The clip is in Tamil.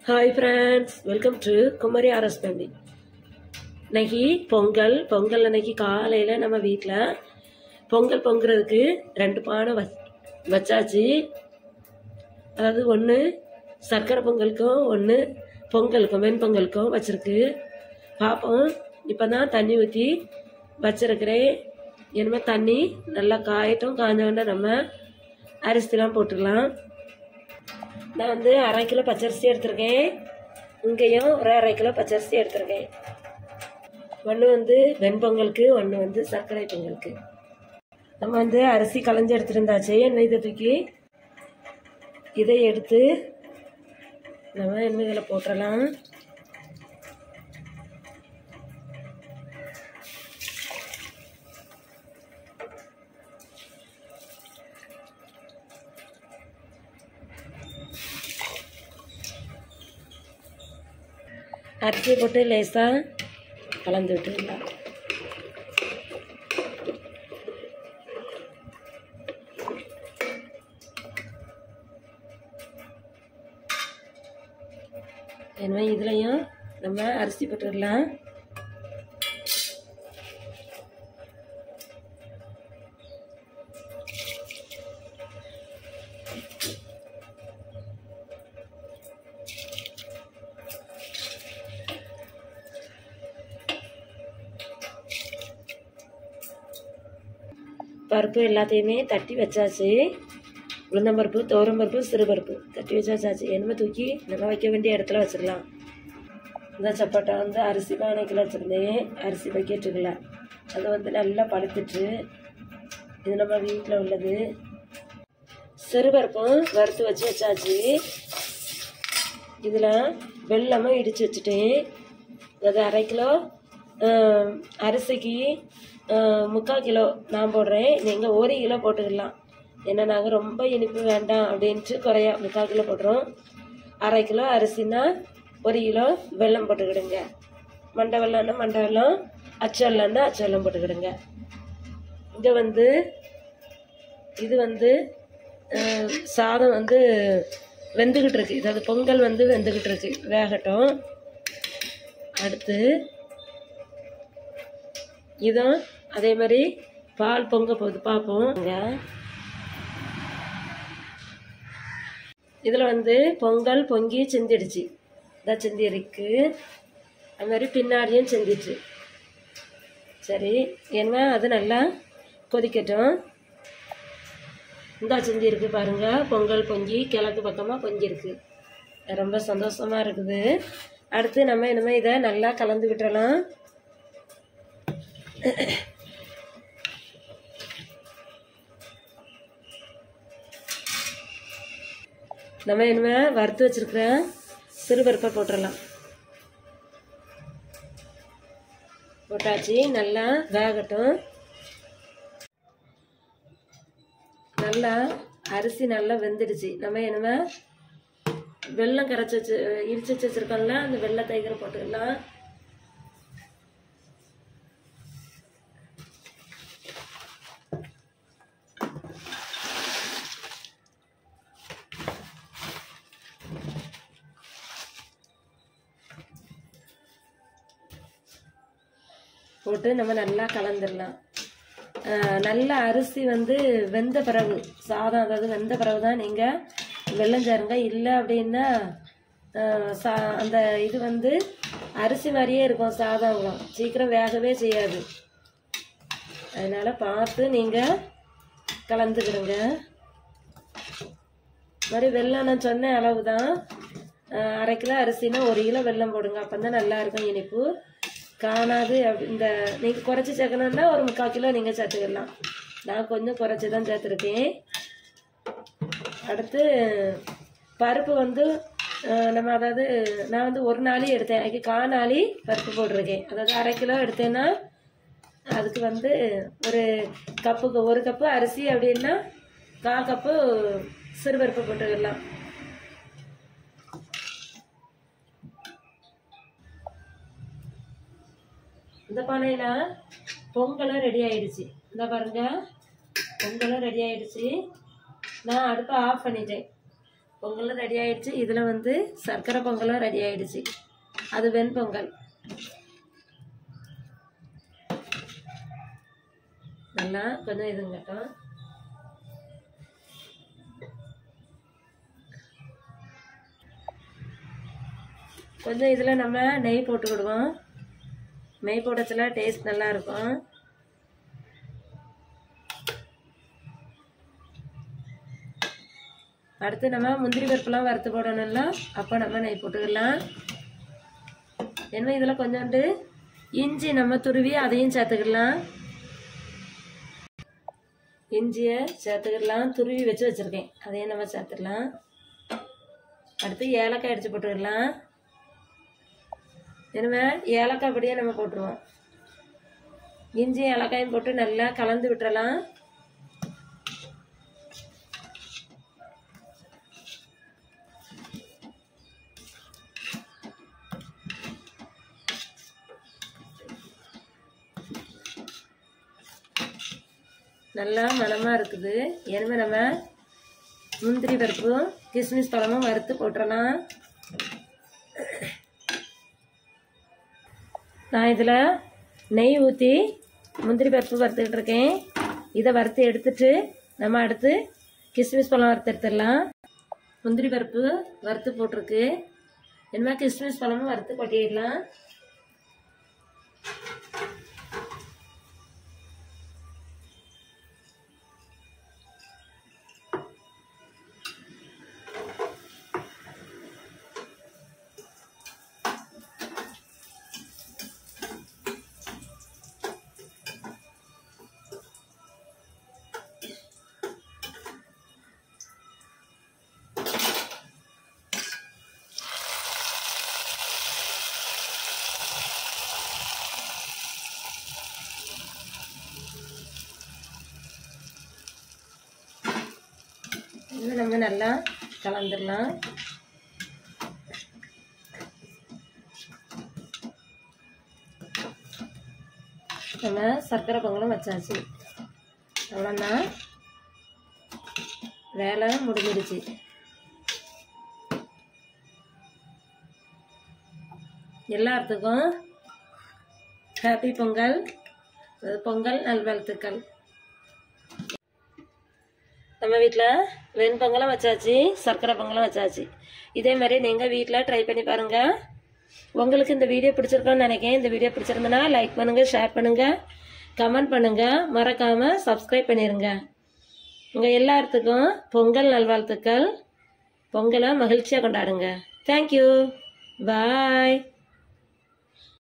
Hi friends welcome to Kumari RS family இன்னைக்கு பொங்கல் பொங்கல் அன்னைக்கு காலையில் நம்ம வீட்டில் பொங்கல் பொங்குறதுக்கு ரெண்டு பானை வச் வச்சாச்சு அதாவது ஒன்று சர்க்கரை பொங்கலுக்கும் ஒன்று பொங்கலுக்கும் வெண்பொங்கலுக்கும் வச்சிருக்கு பார்ப்போம் இப்போ தான் தண்ணி ஊற்றி வச்சிருக்கிறேன் இனிமேல் தண்ணி நல்லா காயட்டும் காஞ்ச உடனே நம்ம அரிசிலாம் போட்டுக்கலாம் நான் வந்து அரை கிலோ பச்சரிசி எடுத்திருக்கேன் இங்கேயும் ஒரு அரை கிலோ பச்சரிசி எடுத்திருக்கேன் ஒன்று வந்து வெண்பொங்கலுக்கு ஒன்று வந்து சர்க்கரை பொங்கலுக்கு நம்ம வந்து அரிசி களைஞ்சி எடுத்துருந்தாச்சு எண்ணெய் இதை தூக்கி இதை எடுத்து நம்ம எண்ணெய் இதில் போட்டுடலாம் அரிசி போட்டு லேசாக கலந்து விட்டுடலாம் எனவே இதுலேயும் நம்ம அரிசி போட்டுடலாம் பருப்பு எல்லாத்தையுமே தட்டி வச்சாச்சு உளுந்தம்பருப்பு துவரம்பருப்பு சிறுபருப்பு தட்டி வச்சாச்சு எண்ணெய் தூக்கி நம்ம வைக்க வேண்டிய இடத்துல வச்சிடலாம் இந்த சப்பாட்டை வந்து அரிசி பானைக்குள்ள வச்சுருந்தேன் அரிசி பக்கெட்டுக்குள்ள அது வந்து நல்லா பழுத்துட்டு இது நம்ம வீட்டில் உள்ளது சிறுபருப்பும் வறுத்து வச்சு வச்சாச்சு இதில் வெள்ளமும் இடித்து வச்சுட்டேன் அது அரை கிலோ ஆஹ், அரிசிக்கு ஆஹ், முக்கால் கிலோ நான் போடுறேன் நீங்கள் ஒரு கிலோ போட்டுக்கலாம் ஏன்னா நாங்கள் ரொம்ப இனிப்பு வேண்டாம் அப்படின்ட்டு குறையா முக்கால் கிலோ போட்டுறோம் அரை கிலோ அரிசினா ஒரு கிலோ வெல்லம் போட்டுக்கிடுங்க மண்டை வெள்ளம்னா மண்டை வெல்லம் அச்சு வெள்ளம்னா அச்சு வெல்லம் போட்டுக்கிடுங்க இங்கே வந்து இது வந்து அஹ், சாதம் வந்து வெந்துக்கிட்டு இருக்கு இதாவது பொங்கல் வந்து வெந்துக்கிட்டு இருக்கு வேகட்டும் அடுத்து இதும் அதே மாதிரி பால் பொங்க போகுது பார்ப்போம் இங்க. இதில் வந்து பொங்கல் பொங்கி சிந்திடுச்சு இதான் சிந்தி இருக்கு அது மாதிரி பின்னாடியும் சிந்திச்சு சரி ஏன்னா அது நல்லா கொதிக்கட்டும் இந்த சிந்தி இருக்கு பாருங்க பொங்கல் பொங்கி கிழக்கு பக்கமாக பொங்கி இருக்கு ரொம்ப சந்தோஷமா இருக்குது அடுத்து நம்ம இனிமேல் இதை நல்லா கலந்து விட்டுறலாம் நம்ம இனிமேல் வறுத்து வச்சிருக்கிற சிறுபருப்பை போட்டுடலாம் போட்டாச்சு நல்லா வேகட்டும் நல்லா அரிசி நல்லா வெந்துடுச்சு நம்ம இனிமே வெல்லம் கரைச்சி வச்சு இடிச்சு வச்சு வச்சிருக்கோம்ல அந்த வெள்ளை தைக்கிற போட்டுக்கலாம் போட்டு நம்ம நல்லா கலந்துடலாம் ஆஹ் நல்ல அரிசி வந்து வெந்த பிறகு சாதம் அதாவது வெந்த பிறகு தான் நீங்கள் வெள்ளம் சேருங்க இல்லை அப்படின்னா ஆஹ் சா அந்த இது வந்து அரிசி மாதிரியே இருக்கும் சாதம் சீக்கிரம் வேகவே செய்யாது அதனால் பார்த்து நீங்கள் கலந்துக்கிடுங்க மாதிரி வெல்லம் நான் சொன்ன அளவு தான் அரை கிலோ அரிசினா ஒரு கிலோ வெல்லம் போடுங்க அப்போ தான் நல்லா இருக்கும் இனிப்பு காணாது அப்படி இந்த நீங்கள் குறைச்சி சேர்க்கணுன்னா ஒரு முக்கால் கிலோ நீங்கள் சேர்த்துக்கலாம் நான் கொஞ்சம் குறைச்சி தான் சேர்த்துருக்கேன் அடுத்து பருப்பு வந்து அஹ், நம்ம அதாவது நான் வந்து ஒரு நாளி எடுத்தேன் அதுக்கு கால் நாளி பருப்பு போட்டிருக்கேன் அதாவது அரை கிலோ எடுத்தேன்னா அதுக்கு வந்து ஒரு கப்புக்கு ஒரு கப்பு அரிசி அப்படின்னா கால் கப்பு சிறுபருப்பு போட்டுக்கலாம் இந்த பானையில பொங்கலும் ரெடி ஆயிடுச்சு இந்த பாருங்க பொங்கலும் ரெடி ஆயிடுச்சு நான் அடுப்பை ஆஃப் பண்ணிட்டேன் பொங்கலும் ரெடி ஆயிடுச்சு இதில் வந்து சர்க்கரை பொங்கலும் ரெடி ஆயிடுச்சு அது வெண்பொங்கல் நல்லா கொஞ்சம் இதுங்கட்டும் கொஞ்சம் இதில் நம்ம நெய் போட்டுக்கிடுவோம் நெய் போடச்சுல டேஸ்ட் நல்லா இருக்கும் அடுத்து நம்ம முந்திரி பருப்புலாம் வறுத்து போடணும்ல அப்போ நம்ம நெய் போட்டுக்கலாம் என்ன இதில் கொஞ்சோண்டு இஞ்சி நம்ம துருவி அதையும் சேர்த்துக்கலாம் இஞ்சியை சேர்த்துக்கலாம் துருவி வச்சு வச்சுருக்கேன் அதையும் நம்ம சேர்த்துக்கலாம் அடுத்து ஏலக்காய் அடித்து போட்டுக்கலாம் எனவே ஏலக்காய் அப்படியே நம்ம போட்டுருவோம் இஞ்சி ஏலக்காயும் போட்டு நல்லா கலந்து விட்டுறலாம் நல்லா மணமாக இருக்குது எனவே நம்ம முந்திரி பருப்பும் கிஸ்மிஸ் பழமும் வறுத்து போட்டுறலாம் நான் இதில் நெய் ஊற்றி முந்திரி பருப்பு வறுத்துக்கிட்டு இருக்கேன் இதை வறுத்து எடுத்துட்டு நம்ம அடுத்து கிஸ்மிஸ் பழம் வறுத்து எடுத்துடலாம் முந்திரி பருப்பு வறுத்து போட்டிருக்கு என்ன கிஸ்மிஸ் பழமும் வறுத்து கொட்டிடலாம் இது நம்ம நல்லா கலந்துடலாம் நம்ம சர்க்கரை பொங்கலும் வச்சாச்சு அவ்வளோதான் வேலை முடிஞ்சிடுச்சு எல்லாத்துக்கும் ஹாப்பி பொங்கல் பொங்கல் நல்வாழ்த்துக்கள் நம்ம வீட்டில் வெண்பொங்கலும் வச்சாச்சு சர்க்கரை பொங்கலும் வச்சாச்சு இதே மாதிரி நீங்கள் வீட்டில் ட்ரை பண்ணி பாருங்கள் உங்களுக்கு இந்த வீடியோ பிடிச்சிருக்கோன்னு நினைக்கிறேன் இந்த வீடியோ பிடிச்சிருந்தனா லைக் பண்ணுங்கள் ஷேர் பண்ணுங்கள் கமெண்ட் பண்ணுங்கள் மறக்காமல் சப்ஸ்கிரைப் பண்ணிடுங்க உங்கள் எல்லாத்துக்கும் பொங்கல் நல்வாழ்த்துக்கள் பொங்கலை மகிழ்ச்சியாக கொண்டாடுங்க தேங்க்யூ பாய்